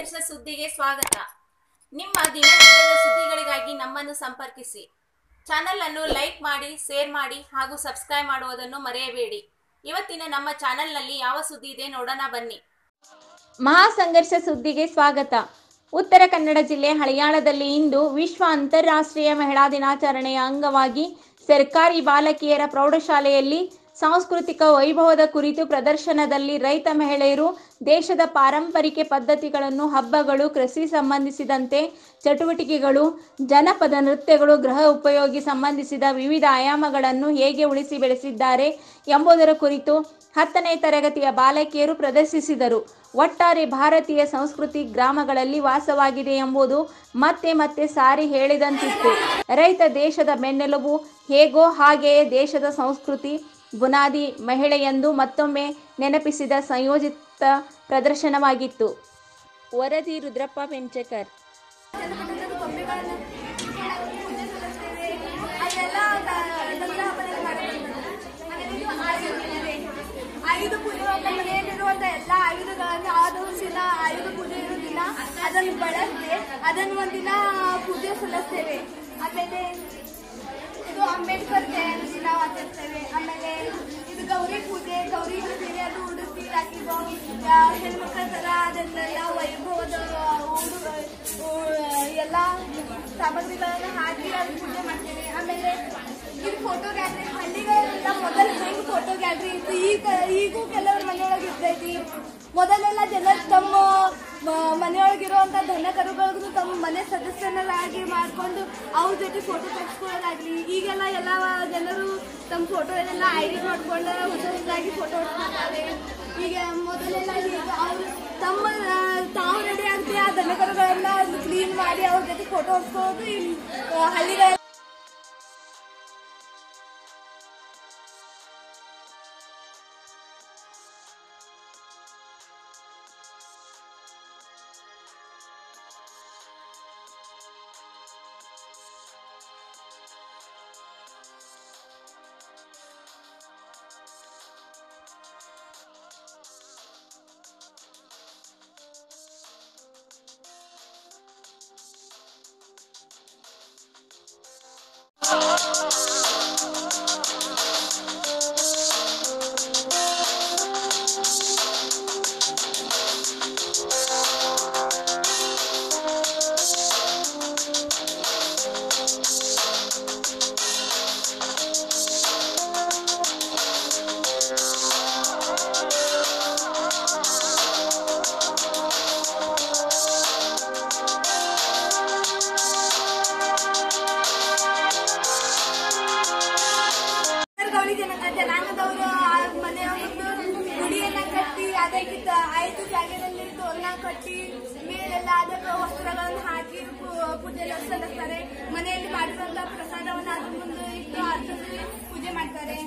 ಸಂಘರ್ಷ ಸುದ್ದಿಗೆ ಸ್ವಾಗತ ನಿಮ್ಮ ದಿನನಿತ್ಯದ ಸುದ್ದಿಗಳಿಗಾಗಿ ನಮ್ಮನ್ನು ಸಂಪರ್ಕಿಸಿ ಚಾನೆಲ್ ಅನ್ನು ಲೈಕ್ ಮಾಡಿ ಶೇರ್ ಮಾಡಿ ಹಾಗೂ ಸಬ್ಸ್ಕ್ರೈಬ್ ಮಾಡುವುದನ್ನು ಮರೆಯಬೇಡಿ ಇವತ್ತಿನ ನಮ್ಮ ಚಾನೆಲ್ನಲ್ಲಿ ಯಾವ ಸುದ್ದಿ ಇದೆ ನೋಡೋಣ ಬನ್ನಿ ಮಹಾಸಂಘರ್ಷ ಸುದ್ದಿಗೆ ಸ್ವಾಗತ ಉತ್ತರ ಕನ್ನಡ ಜಿಲ್ಲೆ ಹಳಿಯಾಳದಲ್ಲಿ ಇಂದು ವಿಶ್ವ ಅಂತಾರಾಷ್ಟ್ರೀಯ ಮಹಿಳಾ ದಿನಾಚರಣೆಯ ಅಂಗವಾಗಿ ಸರ್ಕಾರಿ ಬಾಲಕಿಯರ ಪ್ರೌಢಶಾಲೆಯಲ್ಲಿ ಸಾಂಸ್ಕೃತಿಕ ವೈಭವದ ಕುರಿತು ಪ್ರದರ್ಶನದಲ್ಲಿ ರೈತ ಮಹಿಳೆಯರು ದೇಶದ ಪಾರಂಪರಿಕ ಪದ್ಧತಿಗಳನ್ನು ಹಬ್ಬಗಳು ಕೃಷಿ ಸಂಬಂಧಿಸಿದಂತೆ ಚಟುವಟಿಕೆಗಳು ಜನಪದ ನೃತ್ಯಗಳು ಗೃಹ ಉಪಯೋಗಿ ಸಂಬಂಧಿಸಿದ ವಿವಿಧ ಆಯಾಮಗಳನ್ನು ಹೇಗೆ ಉಳಿಸಿ ಬೆಳೆಸಿದ್ದಾರೆ ಎಂಬುದರ ಕುರಿತು ಹತ್ತನೇ ತರಗತಿಯ ಬಾಲಕಿಯರು ಪ್ರದರ್ಶಿಸಿದರು ಒಟ್ಟಾರೆ ಭಾರತೀಯ ಸಂಸ್ಕೃತಿ ಗ್ರಾಮಗಳಲ್ಲಿ ವಾಸವಾಗಿದೆ ಎಂಬುದು ಮತ್ತೆ ಮತ್ತೆ ಸಾರಿ ಹೇಳಿದಂತಿತ್ತು ರೈತ ದೇಶದ ಬೆನ್ನೆಲುಬು ಹೇಗೋ ಹಾಗೆಯೇ ದೇಶದ ಸಂಸ್ಕೃತಿ ಬುನಾದಿ ಮಹಿಳೆಯೆಂದು ಮತ್ತೊಮ್ಮೆ ನೆನಪಿಸಿದ ಸಂಯೋಜಿತ ಪ್ರದರ್ಶನವಾಗಿತ್ತು ವರದಿ ರುದ್ರಪ್ಪ ಪೆಂಚಕರ್ ಜನಪದದ ಗೊಂಬೆಗಳನ್ನ ಪೂಜೆ ಸಲ್ಲಿಸ್ತೇವೆ ಅದೆಲ್ಲ ದಸರಾ ಹಬ್ಬದಲ್ಲಿ ಮಾಡ್ತಾರೆ ಆಮೇಲೆ ಇದು ಆಯುಧ ಆಯುಧ ಪೂಜೆ ನಮ್ಮ ಮನೆಯಲ್ಲಿರುವಂತ ಎಲ್ಲ ಆಯುಧಗಳನ್ನು ಆ ದಿನ ಆಯುಧ ಪೂಜೆ ಇರೋ ದಿನ ಅದನ್ನು ಬಳಸಿ ಅದನ್ನು ಒಂದಿನ ಪೂಜೆ ಸಲ್ಲಿಸ್ತೇವೆ ಆಮೇಲೆ ಇದು ಅಂಬೇಡ್ಕರ್ ಜಯಂತಿ ದಿನ ಆಚರಿಸ್ತೇವೆ ಆಮೇಲೆ ಇದು ಗೌರಿ ಪೂಜೆ ಗೌರಿ ಸೀರೆ ಅದು ಉಡುಪಿ ಹಾಕಿದ್ದು ಹೆಣ್ಮಕ್ಳ ತರ ಅದನ್ನೆಲ್ಲ ವೈಭವದ ಉಡು ಉ- ಎಲ್ಲ ಸಾಮಗ್ರಿಗಳನ್ನ ಹಾಕಿ ಅದು ಪೂಜೆ ಮಾಡ್ತೇವೆ ಆಮೇಲೆ ಇದು ಫೋಟೋ ಗ್ಯಾಲರಿ ಹಳ್ಳಿಗಳೆಲ್ಲ ಮೊದಲು ಹೆಂಗ್ ಫೋಟೋ ಗ್ಯಾಲರಿ ಇತ್ತು ಈಗ ಈಗೂ ಕೆಲವ್ರ ಮನೆಯೊಳಗೆ ಇರ್ತೈತಿ ಮೊದಲೆಲ್ಲ ಜನ ತಮ್ಮ ಮ- ಮನೆಯೊಳಗಿರುವಂತ ದನ ಕರುಗಳಿಗೂ ತಮ್ಮ ಮನೆ ಸದಸ್ಯರಾಗಿ ಮಾಡ್ಕೊಂಡು ಅವ್ರ ಜೊತೆ ಫೋಟೋ ತೆಗೆಸ್ಕೊಳ್ಳೋದಾಗ್ಲಿ ಈಗೆಲ್ಲ ಎಲ್ಲ ಜನರು ತಮ್ಮ ಫೋಟೋ ಎಲ್ಲ ಐಡಿ ಮಾಡ್ಕೊಂಡು ಹೊಸ ಹೊಸದಾಗಿ ಫೋಟೋ ಹೊಡ್ಕೊತಾರೆ ಈಗ ಮೊದಲೆಲ್ಲ ಈಗ ಅವ್ರು ತಮ್ಮ ಆ, ತಾವು ರೆಡಿ ಆಗ್ತಿ ಆ ದನ ಕರುಗಳನ್ನ ಕ್ಲೀನ್ ಮಾಡಿ ಅವ್ರ ಜೊತೆ ಫೋಟೋ ಹೊಡ್ಕೊಳ್ಳೋದು ಈ ಆ, ಹಳ್ಳಿಗಳ ಗೌಳಿ ಜನ ಜನಾಂಗದವರು ಆ ಮನೆಯೊಳಗೆ ಗುಡಿಯನ್ನ ಕಟ್ಟಿ ಅದಕ್ಕಿಂತ ಐದು ಜಾಗದಲ್ಲಿ ತೋರಣ ಕಟ್ಟಿ ಮೇಲೆಲ್ಲ ಅದಕ್ಕೆ ವಸ್ತ್ರಗಳನ್ನು ಹಾಕಿ ಪೂ- ಪೂಜೆ ಎಲ್ಲ ಸಲ್ಲಿಸ್ತಾರೆ ಮನೆಯಲ್ಲಿ ಮಾಡಿರುವಂತ ಪ್ರಸಾದವನ್ನು ಅದ್ರ ಮುಂದೆ ಇಟ್ಟು ಅರ್ಪಿಸಿ ಪೂಜೆ ಮಾಡ್ತಾರೆ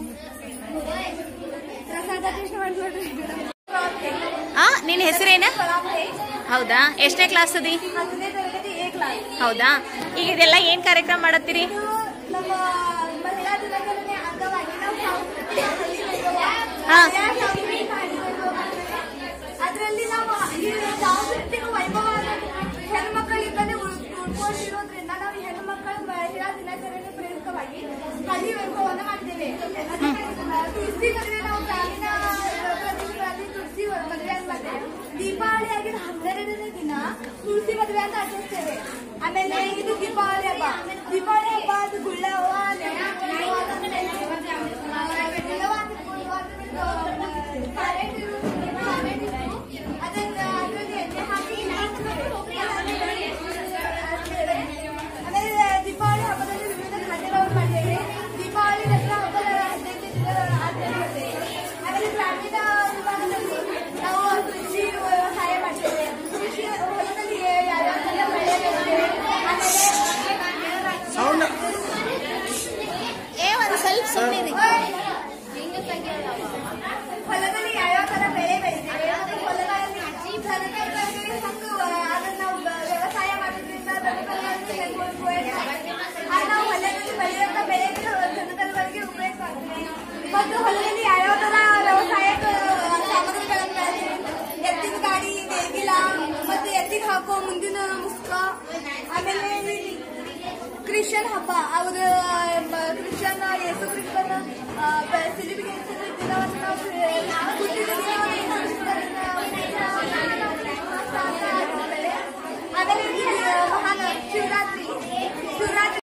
ಪ್ರಸಾದ ಟೇಸ್ಟ್ ಮಾಡ್ಬೇಡ್ರಿ ಆ ನಿನ್ನ ಹೆಸರೇನ ಪರಾಂಬೆ ಹೌದಾ ಎಷ್ಟನೇ ಕ್ಲಾಸ್ ಅದಿ ಹತ್ತನೇ ತರಗತಿ ಎ ಕ್ಲಾಸ್ ಹೌದಾ ಈಗ ಇದೆಲ್ಲ ಏನ್ ಕಾರ್ಯಕ್ರಮ ಮಾಡತ್ತೀರಿ ಇದು ನಮ್ಮ ಮಹಿಳಾ ದಿನಾಚರಣೆ ಅಂಗವಾಗಿ ನಾವು ಸಾಂಸ್ಕೃತಿಕ ಹಳ್ಳಿ ವೈಭವ, ಹಾ. ಮಹಿಳಾ ಸಾಂಸ್ಕೃತಿಕ ಹಳ್ಳಿ ವೈಭವ ಮಾಡ್ತೇವೆ. ಅದರಲ್ಲಿ ನಾವು ಈ ಸಾಂಸ್ಕೃತಿಕ ವೈಭವ ಹೆಣ್ಮಕ್ಕಳಿಂದಲೇ ಉಳ್- ಉಳ್ಕೊಂಡಿರೋದ್ರಿಂದ ನಾವು ಈ ಹೆಣ್ಮಕ್ಕಳ ಮಹಿಳಾ ದಿನಾಚರಣೆ ಪ್ರಯುಕ್ತವಾಗಿ ಹಳ್ಳಿ ವೈಭವನ ಮಾಡ್ತೇವೆ ಅದಕ್ಕೆ ತುಳಸಿ ಮದುವೆ ನಾವು ಗ್ರಾಮೀಣ ಪ್ರದೇಶಗಳಲ್ಲಿ ತುಳಸಿ ಮದುವೆ ಅಂತ ಮಾಡ್ತೇವೆ ದೀಪಾವಳಿ ಆಗಿದ ಹನ್ನೆರಡನೇ ದಿನ ತುಳಸಿ ಮದುವೆ ಅಂತ ಆಚರಿಸ್ತೇವೆ ಆಮೇಲೆ ಇದು ದೀಪಾವಳಿ ಹಬ್ಬ ದೀಪಾವಳಿ ಹಬ್ಬ ಅದು ಗುಳ್ಳವ ಅದನ್ನ ಅದ್ರಲ್ಲಿ ಎಣ್ಣೆ ಹಾಕಿ ಆಮೇಲೆ ದೀಪಾವಳಿ ಹಬ್ಬದಲ್ಲಿ ವಿವಿಧ ಖಾದ್ಯಗಳನ್ನು ಮಾಡ್ತೇವೆ ದೀಪಾವಳಿ ದಸರಾ ಹಬ್ಬದ ಹದಿನೈದು ದಿನಗಳ ಆಚರಣೆ ಆಮೇಲೆ ಗ್ರಾಮೀಣ ವಿಭಾಗದಲ್ಲಿ ನಾವು ಕೃಷಿ ವ್ಯವಸಾಯ ಮಾಡ್ತೇವೆ ಕೃಷಿ ಹೊಲದಲ್ಲಿ ಯಾವ್ಯಾವ ಬೆಳೆ ಬೆಳಿತೇವೆ ಆಮೇಲೆ ಏ ಒಂದ್ ಸ್ವಲ್ಪ ಸುಮ್ಮನೆ ಹೊಲದಲ್ಲಿ ಯಾವ್ಯಾವ ತರ ಬೆಳೆ ಬೆಳಿತೇವೆ ಮತ್ತು ಹೊಲಗಳಲ್ಲಿ ದನಕರುಗಳಿಗೆ ಹೆಂಗ್ ಅದನ್ನ ನಾವು ವ್ಯವಸಾಯ ಮಾಡೋದ್ರಿಂದ ದನಕರುಗಳಿಗೆ ಹೆಂಗ್ ಉಪಯೋಗ ಆಗುತ್ತೆ. ಆ ನಾವು ಹೊಲದಲ್ಲಿ ಬೆಳೆಯುವಂತ ಬೆಳೆಗಳು ದನಕರುಗಳಿಗೆ ಉಪಯೋಗ ಆಗ್ತದೆ ಮತ್ತು ಹೊಲದಲ್ಲಿ ಯಾವ್ಯಾವ ತರ ವ್ಯವಸಾಯಕ ಸಾಮಗ್ರಿಗಳನ್ನು ಬೆಳೆದಿದೆ ಎತ್ತಿನ ಗಾಡಿ ನೇಗಿಲ ಮತ್ತು ಎತ್ತಿನ ಕ್ರಿಶ್ಚಿಯನ್ ಹಬ್ಬ ಅವರು